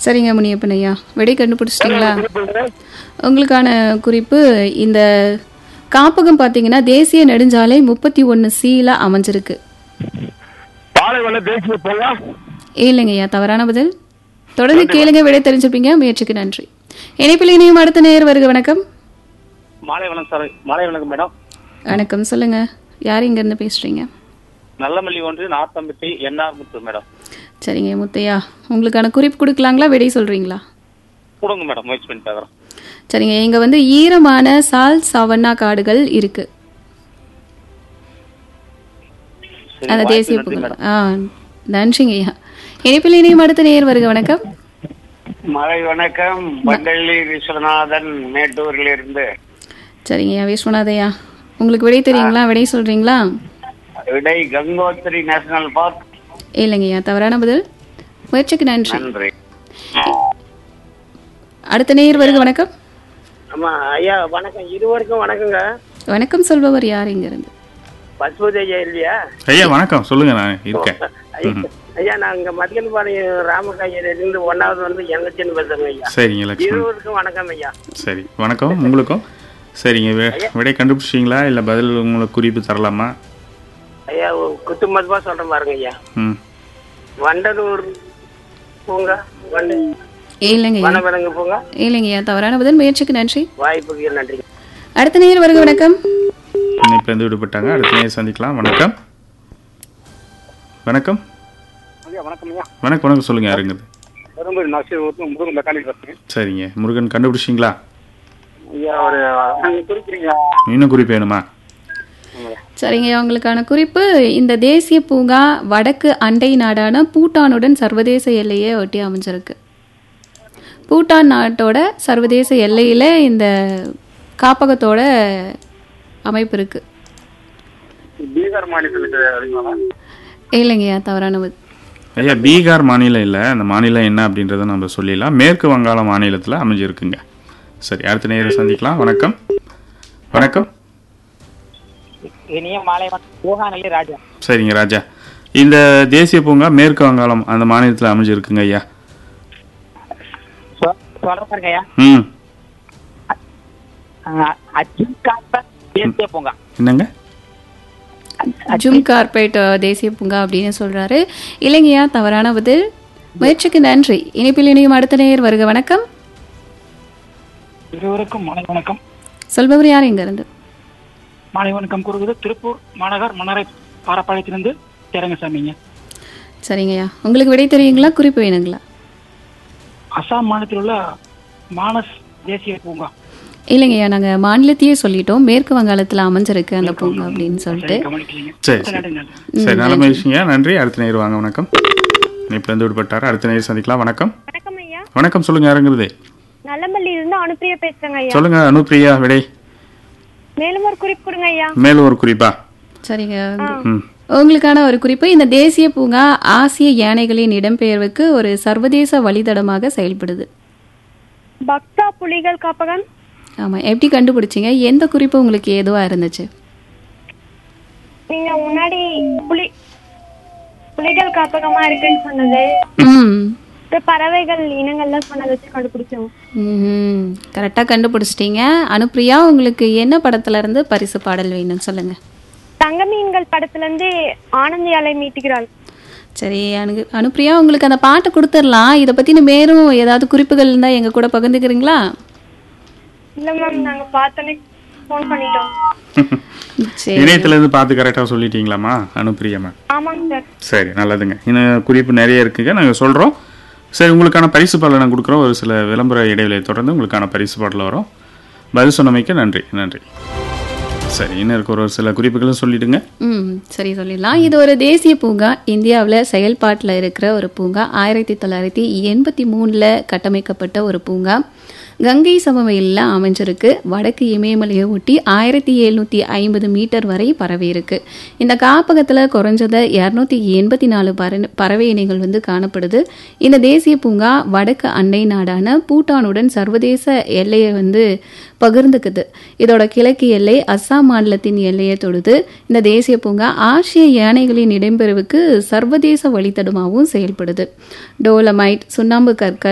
சரிங்க முனியப்பன் ஐயா விடை கண்டுபிடிச்சிட்டிங்களா உங்களுக்கான குறிப்பு இந்த காப்பகம் பார்த்தீங்கன்னா தேசிய நெடுஞ்சாலை முப்பத்தி ஒன்று சியில் அமைஞ்சிருக்கு பாலைவன தேசிய பூங்கா இல்லைங்க ஐயா தவறான பதில் தொடர்ந்து கேளுங்க விடை தெரிஞ்சிருப்பீங்க முயற்சிக்கு நன்றி இணைப்பில் இனியும் அடுத்த நேர் வருக வணக்கம் மாலை வணக்கம் சார் மாலை வணக்கம் மேடம் வணக்கம் சொல்லுங்க யார் இங்கேருந்து பேசுறீங்க நல்லமல்லி ஒன்று நார்த்தம்பட்டி என்ஆர் முத்து மேடம் சரிங்க முத்தையா உங்களுக்கான குறிப்பு கொடுக்கலாங்களா விடை சொல்றீங்களா கொடுங்க மேடம் முயற்சி பண்ணி பார்க்குறேன் சரிங்க இங்க வந்து ஈரமான சால் சவன்னா காடுகள் இருக்கு அந்த தேசிய பூங்கா ஆ நன்றிங்க ஐயா இணைப்பில் இனியும் அடுத்த நேர் வருக வணக்கம் மலை வணக்கம் பண்டள்ளி விஸ்வநாதன் மேட்டூரில் இருந்து சரிங்க ஐயா விஸ்வநாதையா உங்களுக்கு விடை தெரியுங்களா விடை சொல்றீங்களா விடை கங்கோத்திரி நேஷனல் பார்க் இல்லைங்க ஐயா தவறான பதில் முயற்சிக்கு நன்றி நன்றி அடுத்த நேர் வருக வணக்கம் ஆமா ஐயா வணக்கம் இருவருக்கும் வணக்கங்க வணக்கம் சொல்பவர் யார் இங்க இருந்து பசுபதி ஐயா இல்லையா ஐயா வணக்கம் சொல்லுங்க நான் இருக்கேன் ஐயா, ஐயா நான் இங்க மதியன்பாளையம் ராமகாயில இருந்து ஒன்னாவது வந்து எங்கச்சின்னு பேசுறேங்க ஐயா சரிங்க லக்ஷ்மண் இருவருக்கும் வணக்கம் ஐயா சரி வணக்கம் உங்களுக்கும் சரிங்க வி- விடை கண்டுபிடிச்சிங்களா இல்லை பதில் உங்களுக்கு குறிப்பு தரலாமா ஐயா ஒரு குத்து மதிப்பா சொல்றேன் பாருங்க ஐயா ம் வண்டலூர் பூங்கா வண்டு இல்லைங்க ஐயா வனவிலங்கு பூங்கா இல்லைங்க ஐயா தவறான பதில் முயற்சிக்கு நன்றி வாய்ப்புக்கு நன்றி அடுத்த நேர் வருக வணக்கம் இணைப்பிலேருந்து விடுபட்டாங்க அடுத்த நேரம் சந்திக்கலாம் வணக்கம் வணக்கம் ஐயா வணக்கம் ஐயா வணக்கம் வணக்கம் சொல்லுங்க யாருங்கிறது பெரும்பு நர்சரி முருகன் மெக்கானிக் பேசுறேன் சரிங்க முருகன் கண்டுபிடிச்சிங்களா ஐயா ஒரு நீங்க குறிக்கிறீங்க இன்னும் குறிப்பு வேணுமா சரிங்க ஐயா, உங்களுக்கான குறிப்பு இந்த தேசிய பூங்கா வடக்கு அண்டை நாடான பூட்டானுடன் சர்வதேச எல்லையை ஒட்டி அமைஞ்சிருக்கு பூட்டான் நாட்டோட சர்வதேச எல்லையில இந்த காப்பகத்தோட அமைப்பு இருக்கு பீகார் மாநிலத்துக்கு அறிமுகமா இல்லைங்கய்யா தவறான பதில். ஐயா பீகார் மாநிலம் இல்லை அந்த மாநிலம் என்ன அப்படின்றத நம்ம சொல்லிடலாம் மேற்கு வங்காள மாநிலத்தில் அமைஞ்சிருக்குங்க சரி அடுத்த நேரம் சந்திக்கலாம் வணக்கம் வணக்கம் இனிய மாலை பூகாநல்லி ராஜா சரிங்க ராஜா இந்த தேசிய பூங்கா மேற்கு வங்காளம் அந்த மாநிலத்தில் அமைஞ்சிருக்குங்க ஐயா சொ- சொல்ற பாருங்க ஐயா ம் அஹ், அஜிம் காப்பர் தேசிய பூங்கா என்னங்க ஜும் கார்பரேட் அஹ், தேசிய பூங்கா அப்படின்னு சொல்றாரு இல்லைங்கய்யா தவறான பதில் முயற்சிக்கு நன்றி இணைப்பில் இணையும் அடுத்த நேர் வருக வணக்கம் இருவருக்கும் மாலை வணக்கம் சொல்பவர் யார் இங்க இருந்து மாலை வணக்கம் கூறுவது திருப்பூர் மாநகர் மன்னரை பாரப்பாளையத்திலிருந்து தேரங்கசாமிங்க சரிங்கய்யா உங்களுக்கு விடை தெரியுங்களா குறிப்பு வேணுங்களா அசாம் மாநிலத்தில் உள்ள மானஸ் தேசிய பூங்கா இல்லைங்கய்யா நாங்க மாநிலத்தையே சொல்லிட்டோம் மேற்கு வங்காளத்துல அமைஞ்சிருக்கு அந்த பூங்கா அப்படின்னு சொல்லிட்டு கவனிக்கலைங்க சரி சரி சரி நல்ல மகிழ்ச்சிங்க நன்றி அடுத்த நேர் வாங்க வணக்கம் இணைப்பிலேருந்து விடுபட்டார் அடுத்த நேர் சந்திக்கலாம் வணக்கம் வணக்கம் ஐயா வணக்கம் சொல்லுங்க யாருங்கிறது நல்லமல்லியில இருந்து அனுப்பிரியா பேசுறேங்க ஐயா சொல்லுங்க அனுப்பிரியா விடை மேலும் ஒரு குறிப்பு கொடுங்க ஐயா மேலும் ஒரு குறிப்பா சரிங்க ம் உங்களுக்கான ஒரு குறிப்பு இந்த தேசிய பூங்கா ஆசிய யானைகளின் இடம்பெயர்வுக்கு ஒரு சர்வதேச வழித்தடமாக செயல்படுது பக்தா புலிகள் காப்பகம் ஆமா எப்படி கண்டுபிடிச்சீங்க எந்த குறிப்பு உங்களுக்கு ஏதுவா இருந்துச்சு நீங்க முன்னாடி புலி புலிகள் காப்பகமா இருக்குன்னு சொன்னது ம் இந்த பறவைகள் இனங்கள்லாம் சொன்னதை வச்சு கண்டுபிடிச்சோம் ம் கரெக்டாக கண்டுபிடிச்சிட்டீங்க அனுப்பிரியா உங்களுக்கு என்ன படத்துல இருந்து பரிசு பாடல் வேணும்னு சொல்லுங்க தங்க மீன்கள் படத்துல இருந்து ஆனந்தி அலை மீட்டுகிறாள் சரி அனு அனுப்பிரியா உங்களுக்கு அந்த பாட்டை கொடுத்துடலாம் இதை பற்றின மேலும் ஏதாவது குறிப்புகள் இருந்தால் எங்கள் கூட பகிர்ந்துக்கிறீங்களா இல்ல மேம் நாங்க பார்த்தோன்னே ஃபோன் பண்ணிட்டோம் சரி இணையத்துல இருந்து பார்த்து கரெக்டாக சொல்லிட்டீங்களாம்மா அனுப்பிரியா மேம் ஆமாங்க சார் சரி நல்லதுங்க இன்னும் குறிப்பு நிறைய இருக்குங்க நாங்கள் சொல்கிறோம் சரி உங்களுக்கான பரிசு பாடலை நான் கொடுக்குறோம் ஒரு சில விளம்பர இடைவெளியை தொடர்ந்து உங்களுக்கான பரிசு பாடல் வரும் பதில் சொன்னமைக்கு நன்றி நன்றி சரி இன்னும் இருக்க ஒரு சில குறிப்புகளும் சொல்லிடுங்க ம் சரி சொல்லிடலாம் இது ஒரு தேசிய பூங்கா இந்தியாவில் செயல்பாட்டில் இருக்கிற ஒரு பூங்கா ஆயிரத்தி தொள்ளாயிரத்தி எண்பத்தி மூணில் கட்டமைக்கப்பட்ட ஒரு பூங்கா கங்கை சமவெளியில் அமைஞ்சிருக்கு வடக்கு இமயமலையை ஒட்டி ஆயிரத்தி எழுநூற்றி ஐம்பது மீட்டர் வரை பரவி இருக்கு இந்த காப்பகத்தில் குறைஞ்சத இரநூத்தி எண்பத்தி நாலு பற பறவை இனங்கள் வந்து காணப்படுது இந்த தேசிய பூங்கா வடக்கு அண்டை நாடான பூட்டானுடன் சர்வதேச எல்லையை வந்து பகிர்ந்துக்குது இதோட கிழக்கு எல்லை அஸ்ஸாம் மாநிலத்தின் எல்லையை தொடுது இந்த தேசிய பூங்கா ஆசிய யானைகளின் இடம்பெறுவுக்கு சர்வதேச வழித்தடமாகவும் செயல்படுது டோலமைட் சுண்ணாம்பு கற்கள்